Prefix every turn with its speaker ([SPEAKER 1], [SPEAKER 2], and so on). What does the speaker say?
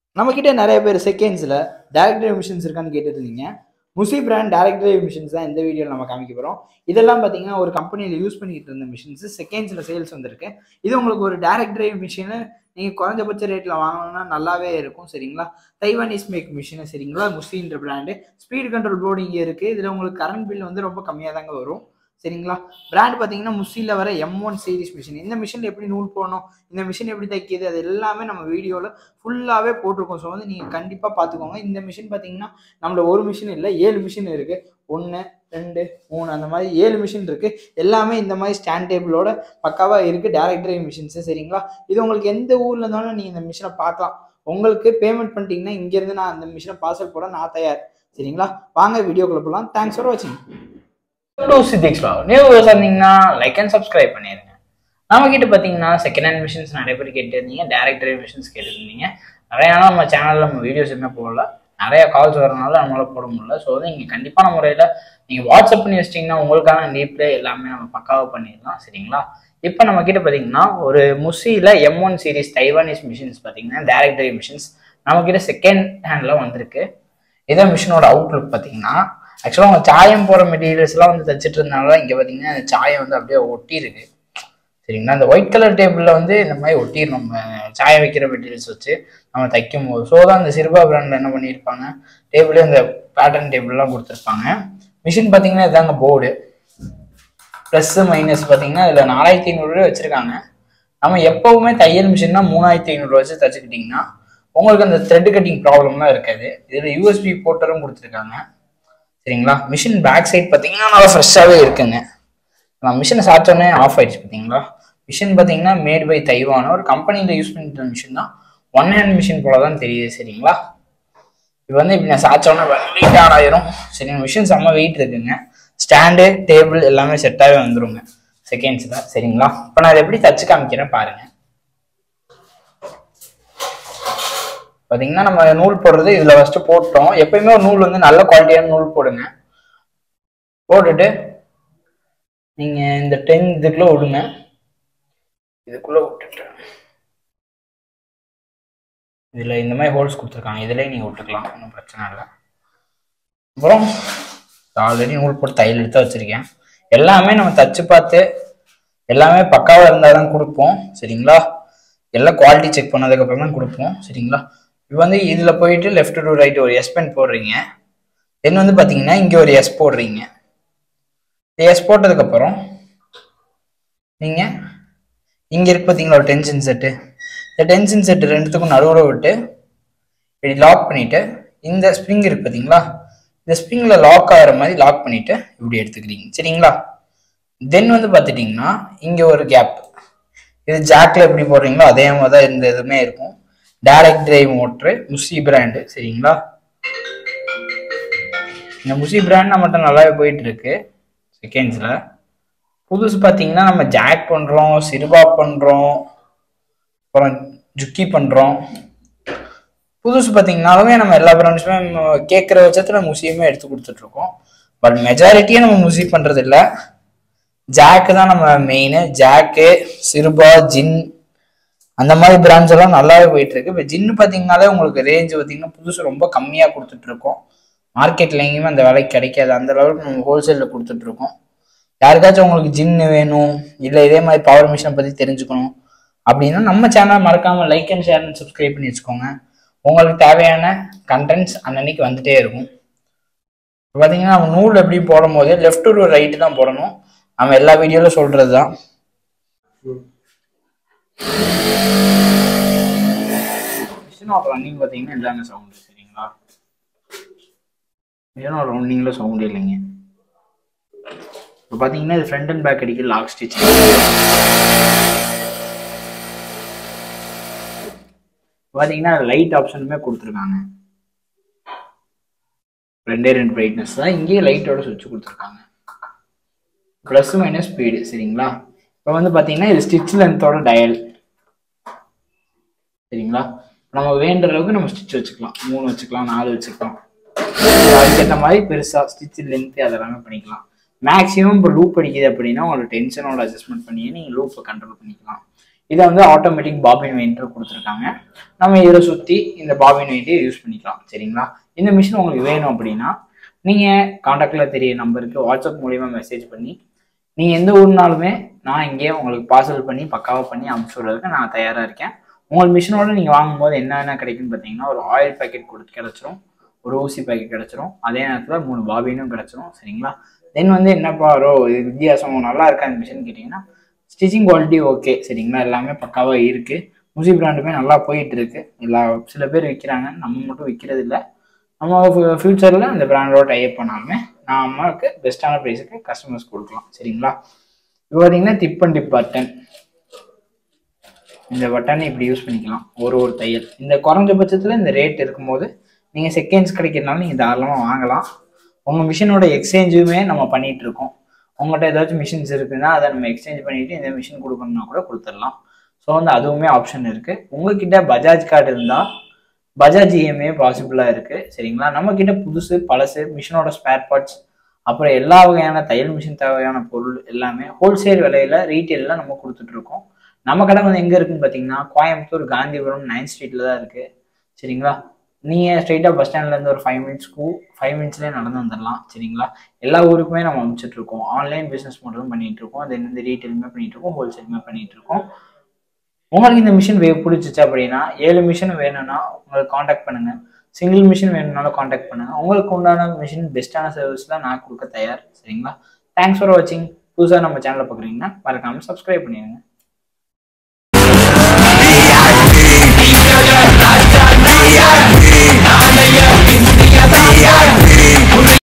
[SPEAKER 1] நம்மக்கிட்ட நிறைய பேர் செகண்ட்ஸில் டேரக்ட் டிரைவ் மிஷின்ஸ் இருக்கான்னு கேட்டுட்டு இருந்தீங்க முசி பிராண்ட் டேரக்ட் டிரைவ் மிஷின்ஸ் தான் இந்த வீடியோவில் நம்ம காமிக்க போகிறோம் இதெல்லாம் பார்த்தீங்கன்னா ஒரு கம்பெனியில் யூஸ் பண்ணிட்டு இருந்த மிஷின்ஸ் செகண்ட்ஸில் சேல்ஸ் வந்திருக்கு இது உங்களுக்கு ஒரு டேரக்ட் டிரைவ் மிஷினு நீங்கள் குறைஞ்சபட்ச ரேட்டில் வாங்கணும்னா நல்லாவே இருக்கும் சரிங்களா தைவானீஸ் மேக் மிஷினு சரிங்களா முசின்ற பிராண்டு ஸ்பீட் கண்ட்ரோல் போர்டு இங்கே இருக்குது இதில் உங்களுக்கு கரண்ட் பில் வந்து ரொம்ப கம்மியாக தாங்க வரும் சரிங்களா பிராண்ட் பார்த்தீங்கன்னா முஸ்ஸியில் வர எம் ஒன் சீரிஸ் மிஷின் இந்த மிஷின் எப்படி நூல் போடணும் இந்த மிஷின் எப்படி தைக்கிது அது எல்லாமே நம்ம வீடியோவில் ஃபுல்லாகவே போட்டிருக்கோம் ஸோ வந்து நீங்கள் கண்டிப்பாக பார்த்துக்கோங்க இந்த மிஷின் பார்த்தீங்கன்னா நம்மள ஒரு மிஷின் இல்லை ஏழு மிஷின் இருக்குது ஒன்று ரெண்டு மூணு அந்த மாதிரி ஏழு மிஷின் இருக்குது எல்லாமே இந்த மாதிரி ஸ்டாண்ட் டேபிளோட பக்காவாக இருக்குது டேரக்ட் டிரைவ் மிஷின்ஸு சரிங்களா இது உங்களுக்கு எந்த ஊரில் இருந்தாலும் நீங்கள் இந்த மிஷினை பார்க்கலாம் உங்களுக்கு பேமெண்ட் பண்ணிட்டீங்கன்னா இங்கேருந்து நான் அந்த மிஷினை பார்சல் போட நான் தயார் சரிங்களா வாங்க வீடியோக்குள்ளே போகலாம் தேங்க்ஸ் ஃபார் வாட்சிங்
[SPEAKER 2] டு சித்திக்ஸ் ப்ளாக் நியூ வியூஸ் இருந்தீங்கன்னா லைக் அண்ட் சப்ஸ்கிரைப் பண்ணிடுங்க நம்ம கிட்ட பார்த்தீங்கன்னா செகண்ட் ஹேண்ட் மிஷின்ஸ் நிறைய பேர் கேட்டிருந்தீங்க டேரக்ட் டிரைவ் மிஷின்ஸ் கேட்டிருந்தீங்க நிறைய நாள் நம்ம சேனலில் நம்ம வீடியோஸ் எதுவுமே போடல நிறைய கால்ஸ் வரனால நம்மளால போட முடியல ஸோ வந்து நீங்கள் கண்டிப்பான முறையில் நீங்கள் வாட்ஸ்அப் பண்ணி வச்சிட்டிங்கன்னா உங்களுக்கான டீப்லே எல்லாமே நம்ம பக்காவாக பண்ணிடலாம் சரிங்களா இப்போ நம்ம கிட்ட பார்த்தீங்கன்னா ஒரு முசியில் M one series Taiwanese machines பார்த்தீங்கன்னா டேரக்ட் டிரைவ் மிஷின்ஸ் நம்ம கிட்ட செகண்ட் ஹேண்டில் வந்திருக்கு இதான் மிஷினோட அவுட்லுக் பார்த்தீங்கன்னா ஆக்சுவலாக அவங்க சாயம் போகிற மெட்டீரியல்ஸ்லாம் வந்து தச்சுட்டு இருந்தால இங்கே பார்த்தீங்கன்னா அந்த சாயம் வந்து அப்படியே ஒட்டி இருக்கு சரிங்களா இந்த ஒயிட் கலர் டேபிளில் வந்து இந்த மாதிரி ஒட்டிடும் நம்ம சாயம் வைக்கிற மெட்டீரியல்ஸ் வச்சு நம்ம தைக்கும் போது ஸோ தான் இந்த சிறுபா பிராண்டில் என்ன பண்ணியிருப்பாங்க டேபிளே இந்த பேட்டர்ன் டேபிள்லாம் கொடுத்துருப்பாங்க மிஷின் பார்த்தீங்கன்னா இதாங்க போர்டு ப்ளஸ் மைனஸ் பார்த்தீங்கன்னா இதில் நாலாயிரத்தி ஐநூறுரூவா வச்சுருக்காங்க நம்ம எப்போவுமே தையல் மிஷின்னா மூணாயிரத்தி ஐநூறுரூவா வச்சு தச்சுக்கிட்டிங்கன்னா உங்களுக்கு அந்த த்ரெட் கட்டிங் ப்ராப்ளம்லாம் இருக்காது இதில் யூஎஸ்பி போட்டரும் கொடுத்துருக்காங்க சரிங்களா மிஷின் பேக் சைட் பார்த்தீங்கன்னா நல்லா ஃப்ரெஷ்ஷாகவே இருக்குங்க நான் மிஷினை சாச்சோடனே ஆஃப் ஆயிடுச்சு பார்த்தீங்களா மிஷின் பார்த்தீங்கன்னா மேட் பை தைவான ஒரு கம்பெனியில் யூஸ் பண்ணிட்டு மிஷின் தான் ஒன் ஹேண்ட் மிஷின் போல தான் தெரியுது சரிங்களா இப்போ வந்து இப்படி நான் சாச்சோடனே வெயிட் ஆன் ஆயிரும் சரி மிஷின் செம்ம வெயிட் இருக்குங்க ஸ்டாண்டு டேபிள் எல்லாமே செட்டாகவே வந்துருங்க செகண்ட்ஸில் சரிங்களா இப்போ நான் அதை எப்படி தச்சு காமிக்கிறேன் பாருங்க பார்த்தீங்கன்னா நம்ம நூல் போடுறது இதில் ஃபஸ்ட்டு போட்டோம் எப்பயுமே ஒரு நூல் வந்து நல்ல குவாலிட்டியான நூல் போடுங்க போட்டுட்டு நீங்கள் இந்த டென் இதுக்குள்ளே விடுங்க இதுக்குள்ளே விட்டுட்டு இதில் இந்த மாதிரி ஹோல்ஸ் கொடுத்துருக்காங்க இதிலே நீங்கள் விட்டுக்கலாம் ஒன்றும் பிரச்சனை இல்லை அப்புறம் ஆல்ரெடி நூல் போட்டு தையல் எடுத்து வச்சுருக்கேன் எல்லாமே நம்ம தச்சு பார்த்து எல்லாமே பக்காவாக இருந்தால் தான் கொடுப்போம் சரிங்களா எல்லாம் குவாலிட்டி செக் பண்ணதுக்கப்புறம் தான் கொடுப்போம் சரிங்களா இப்போ வந்து இதில் போயிட்டு லெஃப்ட் டு ரைட் ஒரு எஸ் பென் போடுறீங்க தென் வந்து பார்த்தீங்கன்னா இங்கே ஒரு எஸ் போடுறீங்க எஸ் போட்டதுக்கப்புறம் நீங்கள் இங்கே இருக்கு பார்த்தீங்களா ஒரு டென்ஷன் செட்டு இந்த டென்ஷன் செட்டு ரெண்டுத்துக்கும் நடுவில் விட்டு இப்படி லாக் பண்ணிவிட்டு இந்த ஸ்ப்ரிங் இருக்கு பார்த்தீங்களா இந்த ஸ்ப்ரிங்கில் லாக் ஆகிற மாதிரி லாக் பண்ணிவிட்டு இப்படி எடுத்துக்கிறீங்க சரிங்களா தென் வந்து பார்த்துட்டிங்கன்னா இங்கே ஒரு கேப் இது ஜாக்கில் எப்படி போடுறீங்களோ அதே மாதிரி தான் இந்த இதுவுமே இருக்கும் டைரக்ட் டிரைவ் மோட்ரு முசி பிராண்டு சரிங்களா இந்த முசி பிராண்ட் நம்மகிட்ட நல்லாவே போயிட்டு இருக்கு செகண்ட்ஸில் புதுசு பார்த்தீங்கன்னா நம்ம ஜாக் பண்ணுறோம் சிறுபா பண்ணுறோம் அப்புறம் ஜுக்கி பண்ணுறோம் புதுசு பார்த்தீங்கன்னாலுமே நம்ம எல்லா பிராண்ட்ஸுமே கேட்குற பட்சத்தில் முசியுமே எடுத்து கொடுத்துட்ருக்கோம் பட் மெஜாரிட்டியே நம்ம முசி பண்ணுறது இல்லை ஜாக்கு தான் நம்ம மெயின் ஜாக்கு சிறுபா ஜின் அந்த மாதிரி பிராண்ட்ஸ் எல்லாம் நல்லாவே போயிட்டு இருக்கு இப்போ ஜின்னு பார்த்தீங்கனாலே உங்களுக்கு ரேஞ்ச் பார்த்தீங்கன்னா புதுசு ரொம்ப கம்மியாக கொடுத்துட்டு இருக்கோம் மார்க்கெட்ல எங்கேயுமே அந்த விலைக்கு கிடைக்காது அந்த அளவுக்கு நம்ம ஹோல்சேலில் கொடுத்துட்டு இருக்கோம் யாருக்காச்சும் உங்களுக்கு ஜின்னு வேணும் இல்லை இதே மாதிரி பவர் மிஷினை பற்றி தெரிஞ்சுக்கணும் அப்படின்னா நம்ம சேனல் மறக்காம like and share and subscribe பண்ணி வச்சுக்கோங்க உங்களுக்கு தேவையான கண்டென்ட்ஸ் அன்னன்னைக்கு வந்துட்டே இருக்கும் இப்போ பார்த்தீங்கன்னா நம்ம நூல் எப்படி போடும் போது லெஃப்ட் டு ரைட்டு தான் போடணும் நம்ம எல்லா வீடியோவில் சொல்கிறது தான் மிஷினோட ரன்னிங் பார்த்தீங்கன்னா இதாங்க சவுண்டு சரிங்களா மிஷினோட ரன்னிங்கில் சவுண்டு இல்லைங்க இப்போ பார்த்தீங்கன்னா இது ஃப்ரண்ட் அண்ட் பேக் அடிக்க லாக் ஸ்டிச் பார்த்தீங்கன்னா லைட் ஆப்ஷனுமே கொடுத்துருக்காங்க ரெண்டே ரெண்டு பிரைட்னஸ் தான் இங்கேயே லைட்டோட சுவிட்ச் கொடுத்துருக்காங்க ப்ளஸ் மைனஸ் ஸ்பீடு சரிங்களா இப்போ வந்து பார்த்தீங்கன்னா இது ஸ்டிச் லென்த்தோட டயல் சரிங்களா நம்ம வேண்டுற அளவுக்கு நம்ம ஸ்டிச் வச்சுக்கலாம் மூணு வச்சுக்கலாம் நாலு வச்சுக்கலாம் அதுக்கேற்ற மாதிரி பெருசாக ஸ்டிச் லென்த்து அதெல்லாமே பண்ணிக்கலாம் மேக்ஸிமம் இப்போ லூப் அடிக்குது அப்படின்னா உங்களுக்கு டென்ஷனோட அட்ஜஸ்ட்மெண்ட் பண்ணி நீங்கள் லூப்பை கண்ட்ரோல் பண்ணிக்கலாம் இதை வந்து ஆட்டோமேட்டிக் பாபின் வெயின்ட்டு கொடுத்துருக்காங்க நம்ம இதில் சுற்றி இந்த பாபின் வெயிட்டை யூஸ் பண்ணிக்கலாம் சரிங்களா இந்த மிஷின் உங்களுக்கு வேணும் அப்படின்னா நீங்கள் காண்டாக்டில் தெரிய நம்பருக்கு வாட்ஸ்அப் மூலிமா மெசேஜ் பண்ணி நீங்கள் எந்த ஊர்னாலுமே நான் இங்கேயே உங்களுக்கு பார்சல் பண்ணி பக்காவாக பண்ணி அனுப்பிச்சி விடுறதுக்கு நான் தயாராக இருக்கேன் உங்கள் மிஷினோட நீங்கள் வாங்கும்போது என்னென்ன கிடைக்குன்னு பார்த்தீங்கன்னா ஒரு ஆயில் பேக்கெட் கொடுத்து கிடச்சிரும் ஒரு ஊசி பேக்கெட் கிடச்சிரும் அதே நேரத்தில் மூணு பாபினும் கிடச்சிரும் சரிங்களா தென் வந்து என்னப்பா ரோ இது வித்தியாசம் நல்லா இருக்கா இந்த மிஷின் கேட்டிங்கன்னா ஸ்டிச்சிங் குவாலிட்டி ஓகே சரிங்களா எல்லாமே பக்காவாக இருக்குது முசி பிராண்டுமே நல்லா போயிட்டு இருக்கு எல்லா சில பேர் விற்கிறாங்க நம்ம மட்டும் விற்கிறது இல்லை நம்ம ஃப்யூச்சரில் அந்த பிராண்டோட டைப் பண்ணாலுமே நமக்கு பெஸ்ட்டான ப்ரைஸுக்கு கஸ்டமர்ஸ் கொடுக்கலாம் சரிங்களா இப்போ பார்த்தீங்கன்னா டிப் அண்ட் டிப் பட்டன் இந்த பட்டனை இப்படி யூஸ் பண்ணிக்கலாம் ஒரு ஒரு தையல் இந்த குறைஞ்சபட்சத்தில் இந்த ரேட் இருக்கும்போது நீங்கள் செகண்ட்ஸ் கிடைக்கிறதுனால நீங்கள் தாராளமாக வாங்கலாம் உங்கள் மிஷினோட எக்ஸ்சேஞ்சுமே நம்ம பண்ணிட்டு இருக்கோம் உங்கள்கிட்ட ஏதாச்சும் மிஷின்ஸ் இருக்குன்னா அதை நம்ம எக்ஸ்சேஞ்ச் பண்ணிட்டு இந்த மிஷின் கொடுக்கணும்னா கூட கொடுத்துடலாம் ஸோ வந்து அதுவுமே ஆப்ஷன் இருக்குது உங்ககிட்ட பஜாஜ் கார்டு இருந்தால் பஜாஜ் இஎம்ஐ பாசிபிளாக இருக்குது சரிங்களா நம்மக்கிட்ட புதுசு பழசு மிஷினோட ஸ்பேர் பார்ட்ஸ் அப்புறம் எல்லா வகையான தையல் மிஷின் தேவையான பொருள் எல்லாமே ஹோல்சேல் விலையில ரீட்டெயிலில் நம்ம கொடுத்துட்ருக்கோம் நம்ம கடை வந்து எங்கே இருக்குன்னு பார்த்தீங்கன்னா கோயம்புத்தூர் காந்திபுரம் நைன் ஸ்ட்ரீட்டில் தான் இருக்குது சரிங்களா நீங்கள் ஸ்ட்ரைட்டாக பஸ் ஸ்டாண்ட்லேருந்து ஒரு ஃபைவ் மினிட்ஸ்க்கு ஃபைவ் மினிட்ஸ்லேயே நடந்து வந்துடலாம் சரிங்களா எல்லா ஊருக்குமே நம்ம அனுப்பிச்சிட்ருக்கோம் ஆன்லைன் பிஸ்னஸ் மட்டும் பண்ணிகிட்டு இருக்கோம் தென் வந்து ரீட்டெயிலுமே பண்ணிகிட்டு இருக்கோம் ஹோல்சேலுமே பண்ணிகிட்டு இருக்கோம் உங்களுக்கு இந்த மிஷின் வே பிடிச்சிச்சு அப்படின்னா ஏழு மிஷின் வேணும்னா உங்களுக்கு காண்டாக்ட் பண்ணுங்க சிங்கிள் மிஷின் வேணும்னாலும் காண்டாக்ட் பண்ணுங்க உங்களுக்கு உண்டான மிஷின் பெஸ்ட்டான சர்வீஸ் தான் நான் கொடுக்க தயார் சரிங்களா தேங்க்ஸ் ஃபார் வாட்சிங் புதுசாக நம்ம சேனலை பார்க்குறீங்கன்னா மறக்காமல் சப்ஸ்கிரைப் பண்ணிடுங்க
[SPEAKER 3] VIP,